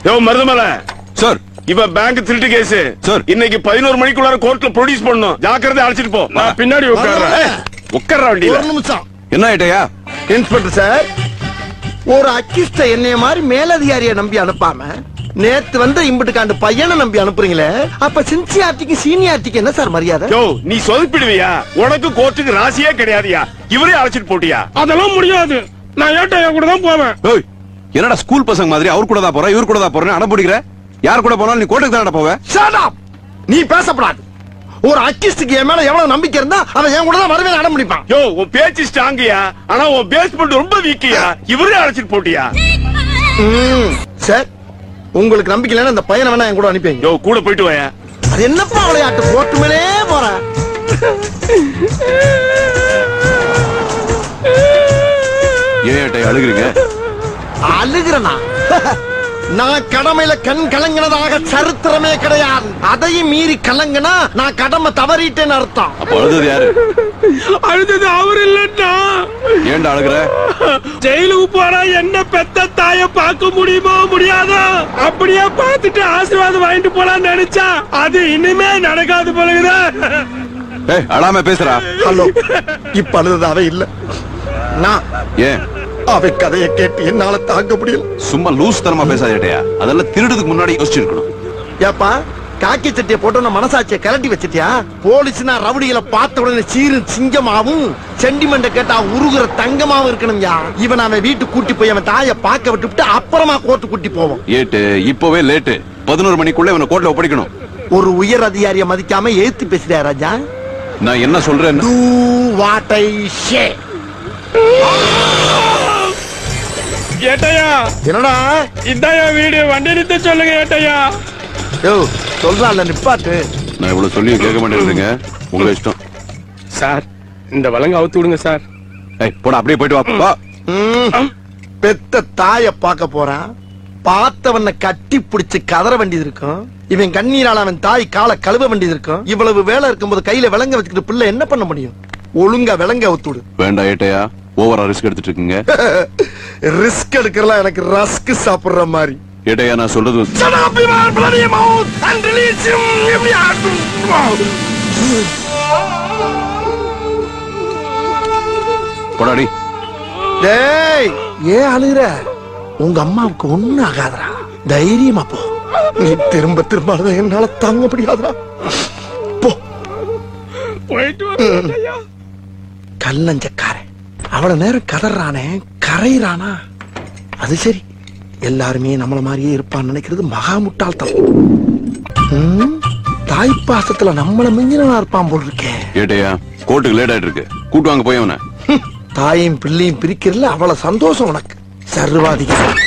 யோ Marudhamalai sir இவன் bank திருட்டு case Sir. இன்னைக்கு பதினோரு மணிக்குள்ளார கோர்ட்ல ப்ரொடியூஸ் பண்ணணும் ஜாக்கிரதை அழைச்சிட்டு போ நான் பின்னாடி உட்கார்றேன் உட்கார்ற வண்டியில ஒரு நிமிஷம் என்ன ஆயிட்டயா இன்ஸ்பெக்டர் சார் ஒரு அக்கிஸ்ட என்னைய மாதிரி மேலதிகாரியை நம்பி அனுப்பாம நேத்து வந்து இம்புட்டுக்காண்டு பையனை நம்பி அனுப்புறீங்களே அப்ப சின்சியார்டிக்கு சீனியார்டிக்கு என்ன சார் மரியாதை யோ நீ சொதப்பிடுவியா உனக்கு கோர்ட்டுக்கு ராசியே கிடையாதுயா இவரே அழைச்சிட்டு போட்டியா அதெல்லாம் முடியாது நான் ஏட்டையா கூட தான் போவேன் ஏய் என்னடா ஸ்கூல் பசங்க மாதிரி அவர் கூட தான் போற இவர் கூட தான் போறேன் அடம் பிடிக்கிற யார் கூட போனாலும் நீ கோட்டுக்கு தான் போவ Shut up! நீ பேசப்படாது ஒரு அக்கிஸ்டுக்கு என் மேல எவ்வளவு நம்பிக்கை இருந்தா அவன் என் கூட தான் வரவே அடம் முடிப்பான் யோ உன் பேச்சு ஸ்ட்ராங்கயா ஆனா உன் பேஸ்மெண்ட் ரொம்ப வீக்கியா இவரே அழைச்சிட்டு போட்டியா ம், சார் உங்களுக்கு நம்பிக்கை இல்லைன்னா அந்த பையனை வேணா என் கூட அனுப்பிங்க யோ கூட போயிட்டு வாயா அது என்னப்பா விளையாட்டு போட்டு மேலே போறேன் ஏன் ஏட்டையா அழுகுறீங்க அழுகிறனா நான் கடமையில கண் கலங்கினதாக சரித்திரமே கிடையாது அதையும் மீறி கலங்கினா நான் கடமை தவறிட்டேன்னு அர்த்தம் அப்ப அழுதது யாரு அழுதது அவர் இல்லன்னா ஏன்டா அழுகுற ஜெயிலுக்கு போனா என்ன பெத்த தாய பார்க்க முடியுமோ முடியாதோ அப்படியே பார்த்துட்டு ஆசீர்வாதம் வாங்கிட்டு போலாம்னு நினைச்சா அது இனிமே நடக்காது போலகுதா ஏய் அழாம பேசுறா ஹலோ இப்ப அழுதது அவ இல்ல நான் ஏன் அவ கதையை கேட்டு என்னால தாங்க முடியல சும்மா லூஸ் தரமா பேசாத ஏட்டையா அதெல்லாம் திருடுறதுக்கு முன்னாடி யோசிச்சிருக்கணும் ஏப்பா காக்கி சட்டியை போட்டு மனசாட்சியை கலட்டி வச்சிட்டியா போலீஸ்னா ரவுடிகளை பார்த்த உடனே சீரு சிங்கமாவும் சென்டிமெண்ட கேட்டா உருகுற தங்கமாவும் இருக்கணும்யா இவன் அவன் வீட்டுக்கு கூட்டி போய் அவன் தாயை பார்க்க விட்டுவிட்டு அப்புறமா கோர்ட்டு கூட்டி போவோம் ஏட்டு இப்பவே லேட்டு பதினோரு மணிக்குள்ள இவனை கோர்ட்ல ஒப்படைக்கணும் ஒரு உயர் அதிகாரியை மதிக்காம ஏத்து பேசுறியா ராஜா நான் என்ன சொல்றேன் டூ வாட் ஐ ஷே ஏட்டையா என்னடா இதான் என் வீடு வண்டி நிறுத்த சொல்லுங்க ஏட்டையா யோ சொல்றான்ல நிப்பாட்டு நான் இவ்வளவு சொல்லியும் கேட்க மாட்டேங்கிறீங்க உங்க இஷ்டம் சார் இந்த வழங்க அவுத்து விடுங்க சார் ஏய் போடா அப்படியே போயிட்டு வா வா ம். பெத்த தாய பார்க்க போறான் பார்த்தவன கட்டி பிடிச்சு கதற வேண்டியது இருக்கும் இவன் கண்ணீரால அவன் தாய் காலை கழுவ வேண்டியது இருக்கும் இவ்வளவு வேலை இருக்கும்போது கையில விலங்க வச்சுக்கிட்டு பிள்ளை என்ன பண்ண முடியும் ஒழுங்கா விலங்க ஒத்துடு வேண்டாம் ஏட்டையா ஓவரா ரிஸ்க் எடுத்துட்டு இருக்கீங்க ரிஸ்க் எடுக்கிறலாம் எனக்கு ரஸ்க் சாப்பிடுற மாதிரி ஏட்டையா நான் சொல்றது Shut up, you are bloody mouth and release him immediately. போடாடி டேய் ஏன் அழுகுற உங்க அம்மாவுக்கு ஒண்ணு ஆகாதடா தைரியமா போ நீ திரும்ப திரும்ப அழுத என்னால தாங்க முடியாதுடா போ போயிட்டு வரேன் ஐயா கல்லஞ்சக்காரன் அவ்வளவு நேரம் கதறானே கரையிறானா அது சரி எல்லாருமே நம்மள மாதிரியே இருப்பான்னு நினைக்கிறது மகா முட்டாள்தனம் ம், தாய்ப்பாசத்துல நம்மள மிஞ்சினா இருப்பான் போல் இருக்கே ஏட்டையா கோர்ட்டுக்கு லேட் ஆயிட்டு இருக்கு கூட்டு வாங்க போய் அவனை ஹம், தாயும் பிள்ளையும் பிரிக்கிறதுல அவ்வளவு சந்தோஷம் உனக்கு சர்வாதிகாரி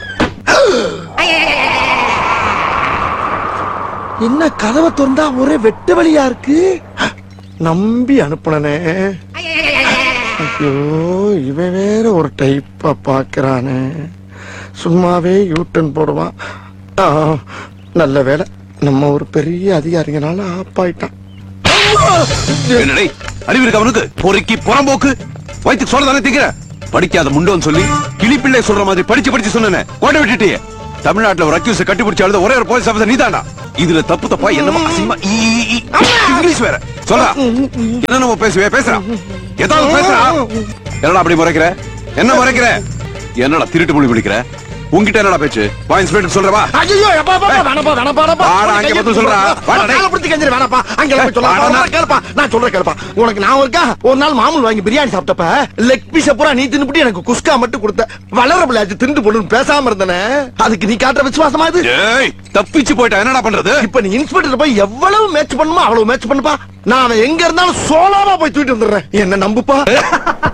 என்ன கதவை திறந்தா ஒரே வெட்டு வழியா இருக்கு நம்பி அனுப்புனனே ஐயோ இவன் வேற ஒரு டைப்பா பாக்குறானே சும்மாவே யூட்டன் போடுவான் ஆ, நல்ல வேலை நம்ம ஒரு பெரிய அதிகாரிங்கனால ஆப்பாயிட்டான் என்னடே அறிவு இருக்கு அவனுக்கு பொறுக்கி புறம்போக்கு வயிற்றுக்கு சொல்ல தானே திங்கிற படிக்காத முண்டோன்னு சொல்லி கிளிப்பிள்ளை சொல்ற மாதிரி படிச்சு படிச்சு சொன்னேனே கோட்டை விட்டுட்டியே தமிழ்நாட்டுல ஒரு அக்யூஸ் கட்டிப்பிடிச்சு அழுத ஒரே ஒரு போலீஸ் ஆஃபீஸர் நீதான்டா இதுல தப்பு தப்பா என்னமோ அசிங்கமா ஈ, ஈ, ஈ. இங்கிலீஷ் வேற சொல்றா என்ன நம்ம பேசுவே பேசுறா ஏதாவது பேசுறா என்னடா அப்படி முறைக்கிற என்ன முறைக்கிற என்னடா திருட்டு மொழி பிடிக்கிற உன்கிட்ட என்னடா பேச்சு வா இன்ஸ்பெக்டர் சொல்றவா ஐயோ எப்பா எப்பா, எப்பா, வேணாப்பா வேணாப்பா வேணாப்பா வாடா, அங்க கையை வந்து சொல்றா. வாடா, டேய். காலை பிடிச்சு கெஞ்சிரு வேணாப்பா அங்க போய் ஏய், சொல்லலாம் வாடா, நான் கேளுப்பா நான் சொல்றேன் கேளுப்பா உனக்கு நான் இருக்கா ஒரு நாள் மாமூல் வாங்கி பிரியாணி சாப்பிட்டப்ப லெக் பீஸ் பூரா நீ தின்னுபிட்டு எனக்கு குஸ்கா மட்டும் கொடுத்த வளர பிள்ளையாச்சு திண்டு போடுன்னு பேசாம இருந்தனே அதுக்கு நீ காட்டுற விசுவாசமா இது ஏய் தப்பிச்சு போயிட்டா என்னடா பண்றது இப்ப நீ இன்ஸ்பெக்டர் போய் எவ்வளவு மேட்ச் பண்ணுமோ அவ்வளவு மேட்ச் பண்ணுப்பா நான் அவன் எங்க இருந்தாலும் சோலாவா போய் தூக்கிட்டு வந்துடுறேன் என்ன நம்புப்பா